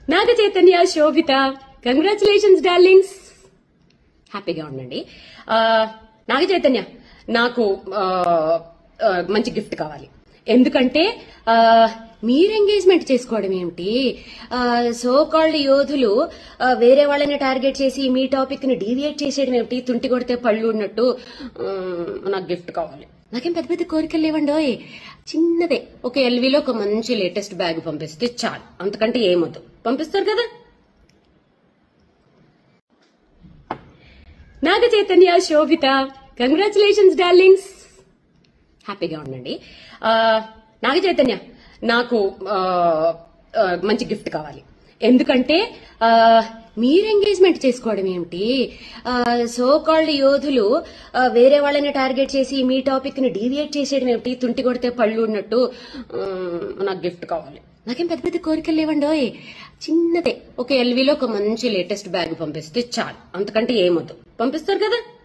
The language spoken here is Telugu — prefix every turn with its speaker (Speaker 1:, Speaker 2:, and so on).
Speaker 1: నాగ చైతన్య శోభిత కంగ్రాచులేషన్స్ డార్లింగ్స్ హ్యాపీగా ఉండండి ఆ, నాగ చైతన్య నాకు ఆ, ఆ, మంచి గిఫ్ట్ కావాలి ఎందుకంటే ఆ, మీరు ఎంగేజ్మెంట్ చేసుకోవడం ఏమిటి సో కాల్డ్ యోధులు ఆ, వేరే వాళ్ళని టార్గెట్ చేసి మీ టాపిక్ ని డీవియేట్ చేసేయడం ఏమిటి తుంటి కొడితే పళ్ళు ఉన్నట్టు ఉమ్, నాకు గిఫ్ట్ కావాలి నాకేం పెద్ద పెద్ద కోరికలు లేవండోయ్ చిన్నదే ఒక ఎల్వీలో ఒక మంచి లేటెస్ట్ బ్యాగ్ పంపిస్తే చాలు అంతకంటే ఏమొద్దు పంపిస్తారు కదా నాగ చైతన్య శోభిత కంగ్రాచులేషన్స్ డార్లింగ్స్ హ్యాపీగా ఉండండి ఆ, నాగ చైతన్య నాకు ఆ, ఆ, మంచి గిఫ్ట్ కావాలి ఎందుకంటే ఆ, మీరు ఎంగేజ్మెంట్ చేసుకోవడం ఏమిటి సో కాల్డ్ యోధులు ఆ, వేరే వాళ్ళని టార్గెట్ చేసి మీ టాపిక్ ని డీవియేట్ చేసేయడం ఏమిటి తుంటి కొడితే పళ్ళు ఉన్నట్టు ఉమ్, నాకు గిఫ్ట్ కావాలి నాకేం పెద్ద పెద్ద కోరికలు లేవండోయ్ చిన్నదే ఒక ఎల్వీలో ఒక మంచి లేటెస్ట్ బ్యాగ్ పంపిస్తే చాలు అంతకంటే ఏమొద్దు పంపిస్తారు కదా